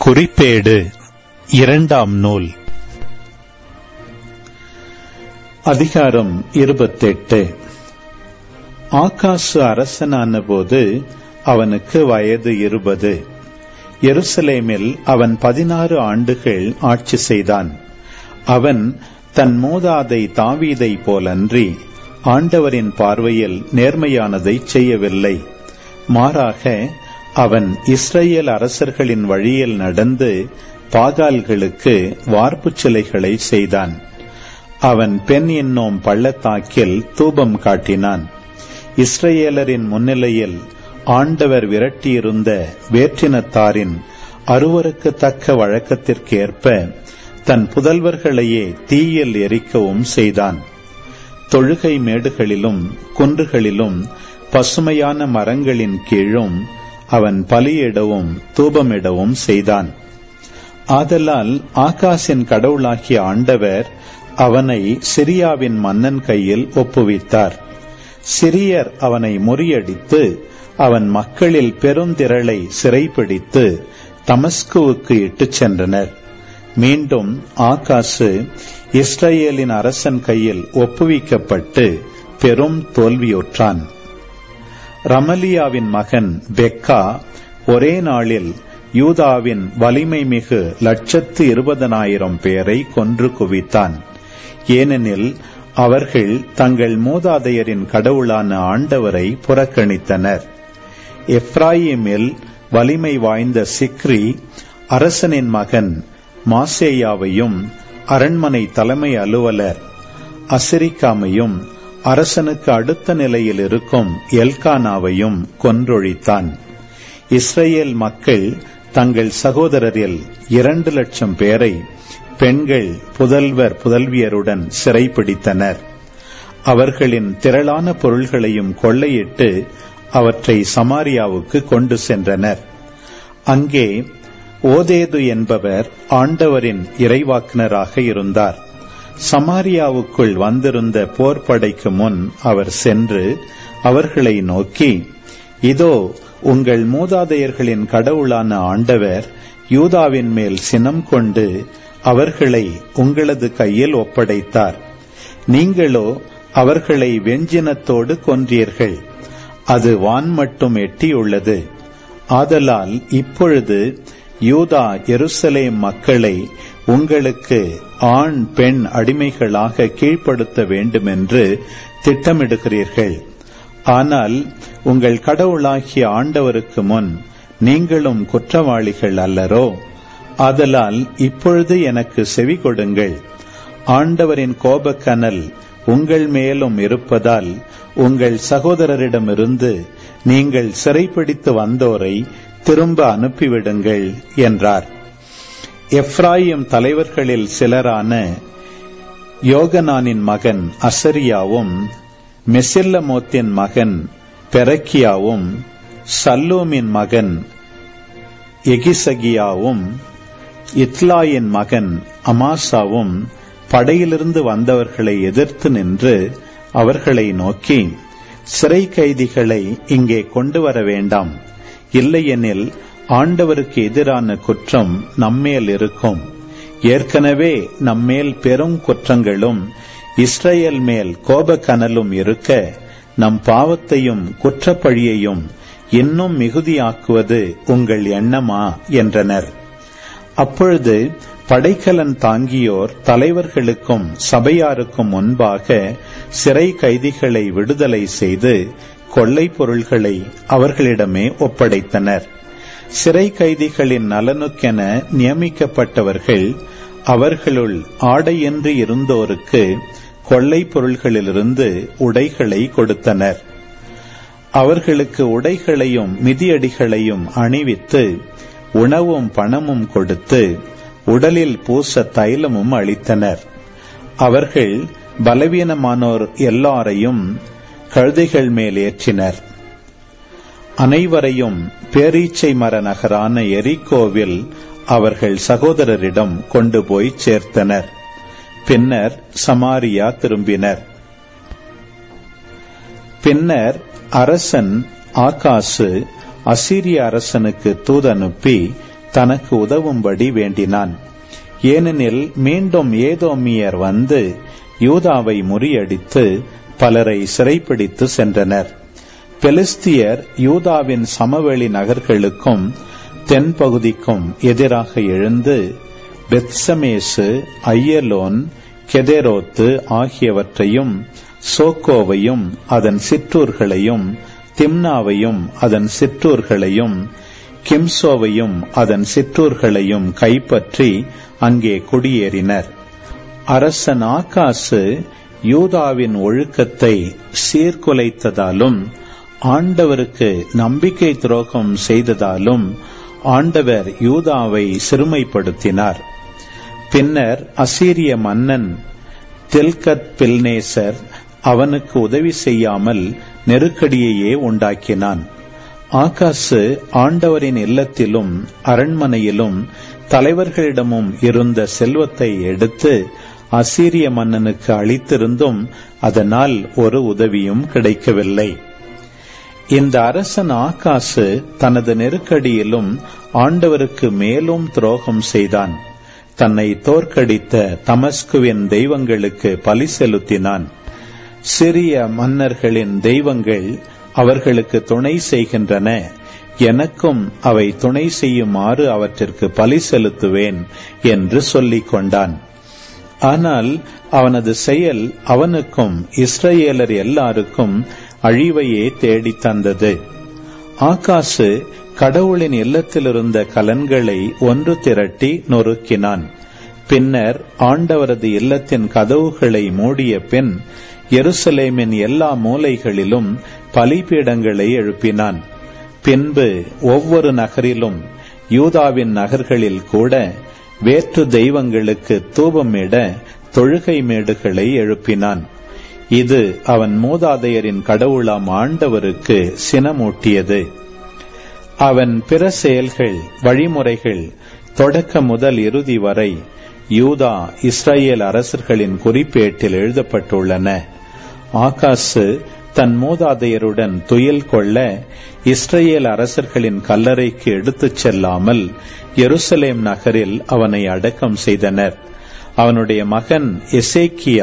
குறிப்பேடு இரண்டாம் நூல் அதிகாரம் இருபத்தெட்டு ஆகாசு அரசனான போது அவனுக்கு வயது இருபது எருசலேமில் அவன் பதினாறு ஆண்டுகள் ஆட்சி செய்தான் அவன் தன் மூதாதை தாவீதை போலன்றி ஆண்டவரின் பார்வையில் நேர்மையானதை செய்யவில்லை மாறாக அவன் இஸ்ரேல் அரசர்களின் வழியில் நடந்து பாகால்களுக்கு வார்ப்புச் சிலைகளை செய்தான் அவன் பெண் என்னும் பள்ளத்தாக்கில் தூபம் காட்டினான் இஸ்ரேலரின் முன்னிலையில் ஆண்டவர் விரட்டியிருந்த வேற்றினத்தாரின் அருவருக்கத்தக்க வழக்கத்திற்கேற்ப தன் புதல்வர்களையே தீயில் எரிக்கவும் செய்தான் தொழுகை மேடுகளிலும் குன்றுகளிலும் பசுமையான மரங்களின் கீழும் அவன் பலியிடவும் தூபமிடவும் செய்தான் ஆதலால் ஆகாசின் கடவுளாகிய ஆண்டவர் அவனை சிரியாவின் மன்னன் கையில் ஒப்புவித்தார் சிரியர் அவனை முறியடித்து அவன் மக்களில் பெருந்திரளை சிறைப்பிடித்து தமஸ்குவுக்கு இட்டுச் சென்றனர் மீண்டும் ஆகாசு இஸ்ரேலின் அரசன் கையில் ஒப்புவிக்கப்பட்டு பெரும் தோல்வியுற்றான் ரமலியாவின் மகன் பெக்கா ஒரே நாளில் யூதாவின் வலிமை மிகு லட்சத்து இருபதனாயிரம் பேரை கொன்று குவித்தான் ஏனெனில் அவர்கள் தங்கள் மூதாதையரின் கடவுளான ஆண்டவரை புறக்கணித்தனர் எப்ராயிமில் வலிமை வாய்ந்த சிக்ரி அரசனின் மகன் மாசேயாவையும் அரண்மனை தலைமை அலுவலர் அசிரிக்காமையும் அரசனுக்கு அடுத்த நிலையில் இருக்கும் எல்கானாவையும் கொன்றொழித்தான் இஸ்ரேல் மக்கள் தங்கள் சகோதரரில் இரண்டு லட்சம் பேரை பெண்கள் புதல்வர் புதல்வியருடன் சிறைப்பிடித்தனர் அவர்களின் திரளான பொருள்களையும் கொள்ளையிட்டு அவற்றை சமாரியாவுக்கு கொண்டு சென்றனர் அங்கே ஓதேது என்பவர் ஆண்டவரின் இறைவாக்குனராக இருந்தார் சமாரியாவுக்குள் வந்திருந்த போர்ப்படைக்கு முன் அவர் சென்று அவர்களை நோக்கி இதோ உங்கள் மூதாதையர்களின் கடவுளான ஆண்டவர் யூதாவின் மேல் சினம் கொண்டு அவர்களை உங்களது கையில் ஒப்படைத்தார் நீங்களோ அவர்களை வெஞ்சினத்தோடு கொன்றீர்கள் அது வான் மட்டும் எட்டியுள்ளது ஆதலால் இப்பொழுது யூதா எருசலேம் மக்களை உங்களுக்கு ஆண் பெண் அடிமைகளாக கீழ்ப்படுத்த வேண்டுமென்று திட்டமிடுகிறீர்கள் ஆனால் உங்கள் கடவுளாகிய ஆண்டவருக்கு முன் நீங்களும் குற்றவாளிகள் அல்லரோ ஆதலால் இப்பொழுது எனக்கு செவி கொடுங்கள் ஆண்டவரின் கோபக்கனல் உங்கள் மேலும் இருப்பதால் உங்கள் சகோதரரிடமிருந்து நீங்கள் சிறைப்பிடித்து வந்தோரை திரும்ப அனுப்பிவிடுங்கள் என்றார் எப்ராயிம் தலைவர்களில் சிலரான யோகனானின் மகன் அசரியாவும் மெசில்லமோத்தின் மகன் பெரக்கியாவும் சல்லூமின் மகன் எகிசகியாவும் இத்லாயின் மகன் அமாசாவும் படையிலிருந்து வந்தவர்களை எதிர்த்து நின்று அவர்களை நோக்கி சிறை கைதிகளை இங்கே கொண்டு வர வேண்டாம் இல்லையெனில் ஆண்டவருக்கு எதிரான குற்றம் நம்மேல் இருக்கும் ஏற்கனவே நம்மேல் பெரும் குற்றங்களும் இஸ்ரேல் மேல் கோபக்கனலும் இருக்க நம் பாவத்தையும் குற்றப்பழியையும் இன்னும் மிகுதியாக்குவது உங்கள் எண்ணமா என்றனர் அப்பொழுது படைக்கலன் தாங்கியோர் தலைவர்களுக்கும் சபையாருக்கும் முன்பாக சிறை கைதிகளை விடுதலை செய்து கொள்ளை பொருள்களை அவர்களிடமே ஒப்படைத்தனர் சிறை கைதிகளின் நலனுக்கென நியமிக்கப்பட்டவர்கள் அவர்களுள் ஆடையின்றி இருந்தோருக்கு கொள்ளை பொருள்களிலிருந்து உடைகளை கொடுத்தனர் அவர்களுக்கு உடைகளையும் மிதியடிகளையும் அணிவித்து உணவும் பணமும் கொடுத்து உடலில் பூச தைலமும் அளித்தனர் அவர்கள் பலவீனமானோர் எல்லாரையும் கழுதைகள் மேல் ஏற்றினர் அனைவரையும் பேரீச்சை மர நகரான எரிக்கோவில் அவர்கள் சகோதரரிடம் கொண்டு போய் சேர்த்தனர் பின்னர் சமாரியா திரும்பினர் பின்னர் அரசன் ஆகாசு அசீரிய அரசனுக்கு தூதனுப்பி தனக்கு உதவும்படி வேண்டினான் ஏனெனில் மீண்டும் ஏதோமியர் வந்து யூதாவை முறியடித்து பலரை சிறைப்பிடித்து சென்றனர் பெலிஸ்தியர் யூதாவின் சமவெளி நகர்களுக்கும் தென்பகுதிக்கும் எதிராக எழுந்து பெத்சமேசு ஐயலோன் கெதெரோத்து ஆகியவற்றையும் சோக்கோவையும் அதன் சிற்றூர்களையும் திம்னாவையும் அதன் சிற்றூர்களையும் கிம்சோவையும் அதன் சிற்றூர்களையும் கைப்பற்றி அங்கே குடியேறினர் அரசன் ஆகாசு யூதாவின் ஒழுக்கத்தை சீர்குலைத்ததாலும் ஆண்டவருக்கு நம்பிக்கை துரோகம் செய்ததாலும் ஆண்டவர் யூதாவை சிறுமைப்படுத்தினார் பின்னர் அசீரிய மன்னன் தில்கத் பில்நேசர் அவனுக்கு உதவி செய்யாமல் நெருக்கடியையே உண்டாக்கினான் ஆகாசு ஆண்டவரின் இல்லத்திலும் அரண்மனையிலும் தலைவர்களிடமும் இருந்த செல்வத்தை எடுத்து அசீரிய மன்னனுக்கு அளித்திருந்தும் அதனால் ஒரு உதவியும் கிடைக்கவில்லை இந்த அரசன் ஆகாசு தனது நெருக்கடியிலும் ஆண்டவருக்கு மேலும் துரோகம் செய்தான் தன்னை தோற்கடித்த தமஸ்குவின் தெய்வங்களுக்கு பலி செலுத்தினான் சிறிய மன்னர்களின் தெய்வங்கள் அவர்களுக்கு துணை செய்கின்றன எனக்கும் அவை துணை செய்யுமாறு அவற்றிற்கு பலி செலுத்துவேன் என்று சொல்லிக் கொண்டான் ஆனால் அவனது செயல் அவனுக்கும் இஸ்ரேலர் எல்லாருக்கும் அழிவையே தேடித் தந்தது ஆகாசு கடவுளின் இல்லத்திலிருந்த கலன்களை ஒன்று திரட்டி நொறுக்கினான் பின்னர் ஆண்டவரது இல்லத்தின் கதவுகளை மூடிய பின் எருசலேமின் எல்லா மூலைகளிலும் பலிபீடங்களை எழுப்பினான் பின்பு ஒவ்வொரு நகரிலும் யூதாவின் நகர்களில் கூட வேற்று தெய்வங்களுக்கு தூபமிட தொழுகை மேடுகளை எழுப்பினான் இது அவன் மூதாதையரின் கடவுளாம் ஆண்டவருக்கு சினமூட்டியது அவன் பிற செயல்கள் வழிமுறைகள் தொடக்க முதல் இறுதி வரை யூதா இஸ்ரேல் அரசர்களின் குறிப்பேட்டில் எழுதப்பட்டுள்ளன ஆகாசு தன் மூதாதையருடன் துயில் கொள்ள இஸ்ரேல் அரசர்களின் கல்லறைக்கு எடுத்துச் செல்லாமல் எருசலேம் நகரில் அவனை அடக்கம் செய்தனர் அவனுடைய மகன் எசேக்கியா